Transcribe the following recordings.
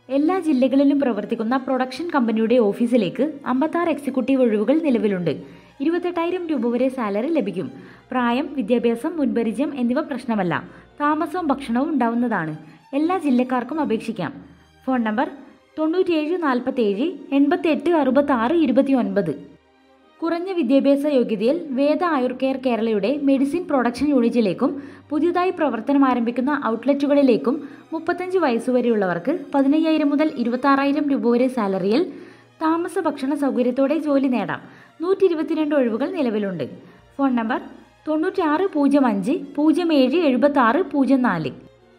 എല്ലാ ജില്ലകളിലും പ്രവർത്തിക്കുന്ന പ്രൊഡക്ഷൻ കമ്പനിയുടെ ഓഫീസിലേക്ക് അമ്പത്താറ് എക്സിക്യൂട്ടീവ് ഒഴിവുകൾ നിലവിലുണ്ട് ഇരുപത്തെട്ടായിരം രൂപ വരെ സാലറി ലഭിക്കും പ്രായം വിദ്യാഭ്യാസം മുൻപരിചയം എന്നിവ പ്രശ്നമല്ല താമസവും ഭക്ഷണവും ഉണ്ടാവുന്നതാണ് എല്ലാ ജില്ലക്കാർക്കും അപേക്ഷിക്കാം ഫോൺ നമ്പർ തൊണ്ണൂറ്റിയേഴ് നാൽപ്പത്തേഴ് എൺപത്തെട്ട് അറുപത്താറ് ഇരുപത്തി ഒൻപത് കുറഞ്ഞ വിദ്യാഭ്യാസ യോഗ്യതയിൽ വേദ ആയുർ കെയർ കേരളയുടെ മെഡിസിൻ പ്രൊഡക്ഷൻ യൂണിറ്റിലേക്കും പുതിയതായി പ്രവർത്തനം ആരംഭിക്കുന്ന ഔട്ട്ലെറ്റുകളിലേക്കും മുപ്പത്തഞ്ച് വയസ്സുവരെയുള്ളവർക്ക് പതിനയ്യായിരം മുതൽ ഇരുപത്താറായിരം രൂപ വരെ സാലറിയിൽ താമസ ഭക്ഷണ സൗകര്യത്തോടെ ജോലി നേടാം നൂറ്റി ഇരുപത്തിരണ്ട് ഒഴിവുകൾ നിലവിലുണ്ട് ഫോൺ നമ്പർ തൊണ്ണൂറ്റിയാറ് പൂജ്യം അഞ്ച് പൂജ്യം ഏഴ് എഴുപത്തി ആറ് പൂജ്യം നാല്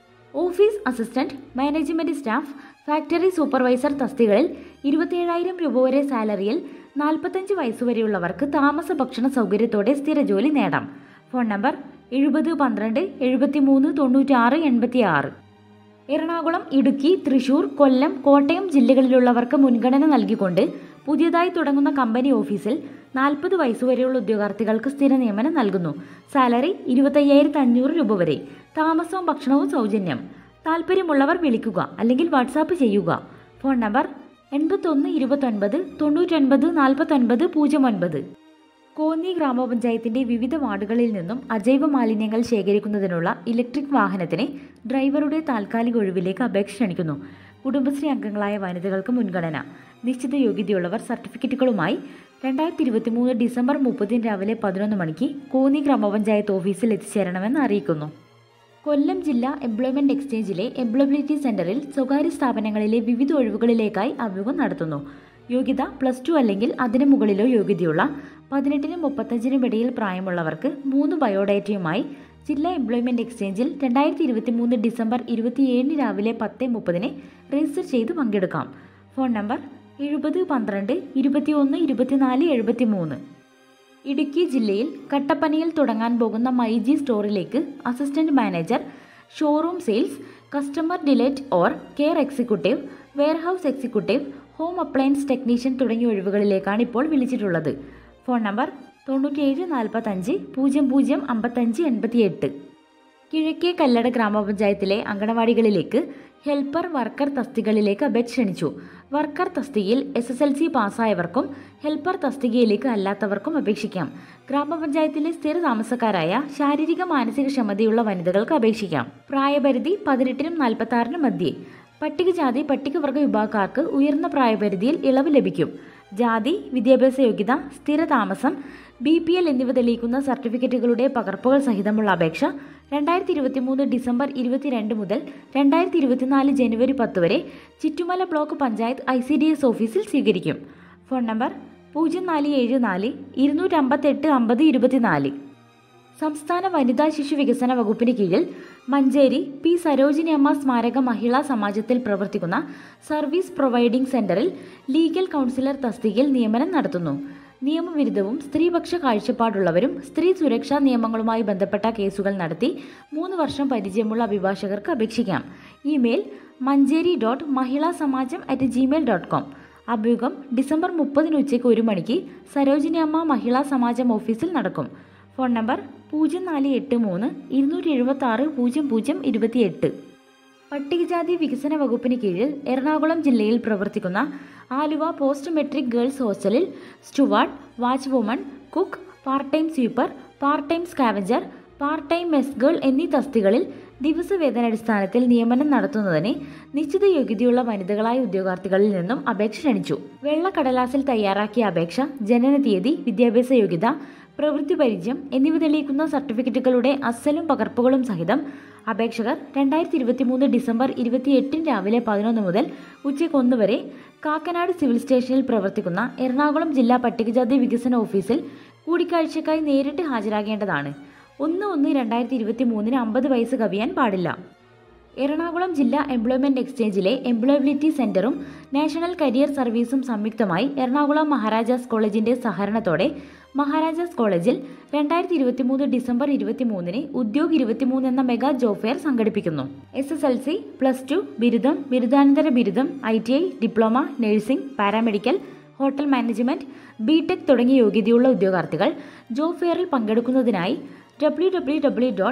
office assistant management staff factory supervisor തസ്തികളിൽ ഇരുപത്തിയേഴായിരം രൂപ വരെ സാലറിയിൽ നാൽപ്പത്തഞ്ച് വയസ്സുവരെയുള്ളവർക്ക് താമസ ഭക്ഷണ സൗകര്യത്തോടെ സ്ഥിര ജോലി നേടാം ഫോൺ നമ്പർ എഴുപത് പന്ത്രണ്ട് എഴുപത്തി മൂന്ന് തൊണ്ണൂറ്റാറ് എൺപത്തി ആറ് എറണാകുളം ഇടുക്കി തൃശൂർ കൊല്ലം കോട്ടയം ജില്ലകളിലുള്ളവർക്ക് മുൻഗണന നൽകിക്കൊണ്ട് പുതിയതായി തുടങ്ങുന്ന കമ്പനി ഓഫീസിൽ നാൽപ്പത് വയസ്സുവരെയുള്ള ഉദ്യോഗാർത്ഥികൾക്ക് സ്ഥിര നിയമനം നൽകുന്നു സാലറി ഇരുപത്തയ്യായിരത്തി അഞ്ഞൂറ് രൂപ വരെ താമസവും ഭക്ഷണവും സൗജന്യം താല്പര്യമുള്ളവർ വിളിക്കുക അല്ലെങ്കിൽ വാട്സാപ്പ് ചെയ്യുക ഫോൺ നമ്പർ എൺപത്തൊന്ന് ഇരുപത്തൊൻപത് തൊണ്ണൂറ്റൊൻപത് നാൽപ്പത്തൊൻപത് പൂജ്യം ഒൻപത് കോന്നി ഗ്രാമപഞ്ചായത്തിന്റെ വിവിധ വാർഡുകളിൽ നിന്നും അജൈവ മാലിന്യങ്ങൾ ശേഖരിക്കുന്നതിനുള്ള ഇലക്ട്രിക് വാഹനത്തിന് ഡ്രൈവറുടെ താൽക്കാലിക ഒഴിവിലേക്ക് അപേക്ഷ ക്ഷണിക്കുന്നു കുടുംബശ്രീ അംഗങ്ങളായ വനിതകൾക്ക് മുൻഗണന നിശ്ചിത യോഗ്യതയുള്ളവർ സർട്ടിഫിക്കറ്റുകളുമായി രണ്ടായിരത്തി ഇരുപത്തി മൂന്ന് ഡിസംബർ മുപ്പതിന് രാവിലെ പതിനൊന്ന് മണിക്ക് കോന്നി ഗ്രാമപഞ്ചായത്ത് ഓഫീസിൽ എത്തിച്ചേരണമെന്ന് അറിയിക്കുന്നു കൊല്ലം ജില്ലാ എംപ്ലോയ്മെന്റ് എക്സ്ചേഞ്ചിലെ എംപ്ലോയബിലിറ്റി സെന്ററിൽ സ്വകാര്യ സ്ഥാപനങ്ങളിലെ വിവിധ ഒഴിവുകളിലേക്കായി അഭിമുഖം നടത്തുന്നു യോഗ്യത പ്ലസ് ടു അല്ലെങ്കിൽ അതിനു മുകളിലോ യോഗ്യതയുള്ള പതിനെട്ടിനും മുപ്പത്തഞ്ചിനും ഇടയിൽ പ്രായമുള്ളവർക്ക് മൂന്ന് ബയോഡേറ്റയുമായി ജില്ലാ എംപ്ലോയ്മെന്റ് എക്സ്ചേഞ്ചിൽ രണ്ടായിരത്തി ഇരുപത്തി മൂന്ന് ഡിസംബർ ഇരുപത്തിയേഴിന് രാവിലെ പത്ത് മുപ്പതിന് രജിസ്റ്റർ ചെയ്ത് പങ്കെടുക്കാം ഫോൺ നമ്പർ എഴുപത് പന്ത്രണ്ട് ഇരുപത്തിയൊന്ന് ഇരുപത്തിനാല് എഴുപത്തി മൂന്ന് ഇടുക്കി ജില്ലയിൽ കട്ടപ്പനയിൽ തുടങ്ങാൻ പോകുന്ന മൈജി സ്റ്റോറിലേക്ക് assistant manager showroom sales customer delight or care executive warehouse executive home appliances technician തുടങ്ങിയ ഒഴിവുകളിലേക്കാണ് ഇപ്പോൾ വിളിച്ചിട്ടുള്ളത് ഫോൺ നമ്പർ തൊണ്ണൂറ്റിയേഴ് നാൽപ്പത്തഞ്ച് പൂജ്യം പൂജ്യം അമ്പത്തഞ്ച് എൺപത്തിയെട്ട് കിഴക്കേ കല്ലട ഗ്രാമപഞ്ചായത്തിലെ അങ്കണവാടികളിലേക്ക് ഹെൽപ്പർ വർക്കർ തസ്തികകളിലേക്ക് അപേക്ഷ ക്ഷണിച്ചു വർക്കർ തസ്തികയിൽ എസ് എസ് എൽ സി പാസ്സായവർക്കും ഹെൽപ്പർ തസ്തികയിലേക്ക് അല്ലാത്തവർക്കും അപേക്ഷിക്കാം ഗ്രാമപഞ്ചായത്തിലെ സ്ഥിര താമസക്കാരായ ശാരീരിക മാനസിക ക്ഷമതയുള്ള വനിതകൾക്ക് അപേക്ഷിക്കാം പ്രായപരിധി പതിനെട്ടിനും നാൽപ്പത്തി ആറിനും മധ്യേ പട്ടികജാതി പട്ടികവർഗ വിഭാഗക്കാർക്ക് ഉയർന്ന പ്രായപരിധിയിൽ ഇളവ് ലഭിക്കും ജാതി വിദ്യാഭ്യാസ യോഗ്യത സ്ഥിര താമസം ബി പി എൽ എന്നിവ തെളിയിക്കുന്ന സർട്ടിഫിക്കറ്റുകളുടെ പകർപ്പുകൾ സഹിതമുള്ള അപേക്ഷ രണ്ടായിരത്തി ഇരുപത്തി മൂന്ന് ഡിസംബർ ഇരുപത്തിരണ്ട് മുതൽ രണ്ടായിരത്തി ഇരുപത്തിനാല് ജനുവരി പത്ത് വരെ Chittumala block panchayat I C D S ഓഫീസിൽ സ്വീകരിക്കും ഫോൺ നമ്പർ പൂജ്യം നാല് ഏഴ് നാല് ഇരുന്നൂറ്റമ്പത്തെട്ട് അമ്പത് ഇരുപത്തിനാല് സംസ്ഥാന വനിതാ ശിശു വികസന വകുപ്പിന് കീഴിൽ മഞ്ചേരി പി സരോജിനി അമ്മ സ്മാരക മഹിളാ സമാജത്തിൽ പ്രവർത്തിക്കുന്ന സർവീസ് പ്രൊവൈഡിംഗ് സെന്ററിൽ ലീഗൽ കൗൺസിലർ തസ്തികയിൽ നിയമനം നടത്തുന്നു നിയമവിരുദ്ധവും സ്ത്രീപക്ഷ കാഴ്ചപ്പാടുള്ളവരും സ്ത്രീ സുരക്ഷാ നിയമങ്ങളുമായി ബന്ധപ്പെട്ട കേസുകൾ നടത്തി മൂന്ന് വർഷം പരിചയമുള്ള അഭിഭാഷകർക്ക് അപേക്ഷിക്കാം email Manjeri dot Mahila Samajam at Gmail dot com അഭിമുഖം ഡിസംബർ മുപ്പതിന് ഉച്ചയ്ക്ക് ഒരു മണിക്ക് സരോജിനി അമ്മ മഹിളാ സമാജം ഓഫീസിൽ നടക്കും ഫോൺ നമ്പർ പൂജ്യം നാല് എട്ട് മൂന്ന് ഇരുന്നൂറ്റി എഴുപത്തി ആറ് പൂജ്യം പൂജ്യം ഇരുപത്തിയെട്ട് പട്ടികജാതി വികസന വകുപ്പിന് കീഴിൽ എറണാകുളം ജില്ലയിൽ പ്രവർത്തിക്കുന്ന ആലുവ പോസ്റ്റ് മെട്രിക് ഗേൾസ് ഹോസ്റ്റലിൽ steward watch woman cook part time sweeper part time scavenger part time mess girl എന്നീ തസ്തികളിൽ ദിവസവേതനടിസ്ഥാനത്തിൽ നിയമനം നടത്തുന്നതിന് നിശ്ചിത യോഗ്യതയുള്ള വനിതകളായ ഉദ്യോഗാർത്ഥികളിൽ നിന്നും അപേക്ഷ ക്ഷണിച്ചു വെള്ളക്കടലാസിൽ തയ്യാറാക്കിയ അപേക്ഷ ജനന തീയതി വിദ്യാഭ്യാസ യോഗ്യത പ്രവൃത്തി പരിചയം എന്നിവ തെളിയിക്കുന്ന സർട്ടിഫിക്കറ്റുകളുടെ അസലും പകർപ്പുകളും സഹിതം അപേക്ഷകർ രണ്ടായിരത്തി ഇരുപത്തി മൂന്ന് ഡിസംബർ ഇരുപത്തിയെട്ടിന് രാവിലെ പതിനൊന്ന് മുതൽ ഉച്ചയ്ക്ക് ഒന്ന് വരെ കാക്കനാട് സിവിൽ സ്റ്റേഷനിൽ പ്രവർത്തിക്കുന്ന എറണാകുളം ജില്ലാ പട്ടികജാതി വികസന ഓഫീസിൽ കൂടിക്കാഴ്ചയ്ക്കായി നേരിട്ട് ഹാജരാകേണ്ടതാണ് ഒന്ന് ഒന്ന് രണ്ടായിരത്തി ഇരുപത്തി മൂന്നിന് അമ്പത് വയസ്സ് കവിയാൻ പാടില്ല എറണാകുളം ജില്ലാ എംപ്ലോയ്മെന്റ് എക്സ്ചേഞ്ചിലെ എംപ്ലോയബിലിറ്റി സെന്ററും നാഷണൽ കരിയർ സർവീസും സംയുക്തമായി എറണാകുളം മഹാരാജാസ് കോളേജിന്റെ സഹകരണത്തോടെ മഹാരാജാസ് കോളേജിൽ രണ്ടായിരത്തി ഇരുപത്തി മൂന്ന് ഡിസംബർ ഇരുപത്തി മൂന്നിന് ഉദ്യോഗ് ഇരുപത്തിമൂന്ന് എന്ന മെഗാ ജോബ് ഫെയർ സംഘടിപ്പിക്കുന്നു S S L C plus two ബിരുദം ബിരുദാനന്തര ബിരുദം I T I diploma nursing paramedical hotel management B tech തുടങ്ങിയ യോഗ്യതയുള്ള ഉദ്യോഗാർത്ഥികൾ ജോബ് ഫെയറിൽ പങ്കെടുക്കുന്നതിനായി W W W dot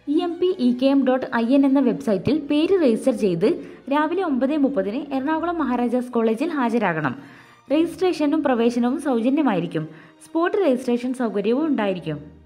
E M P E K M dot I N എന്ന വെബ്സൈറ്റിൽ പേര് രജിസ്റ്റർ ചെയ്ത് രാവിലെ ഒമ്പത് മുപ്പതിന് എറണാകുളം മഹാരാജാസ് കോളേജിൽ ഹാജരാകണം രജിസ്ട്രേഷനും പ്രവേശനവും സൗജന്യമായിരിക്കും സ്പോട്ട് രജിസ്ട്രേഷൻ സൗകര്യവും ഉണ്ടായിരിക്കും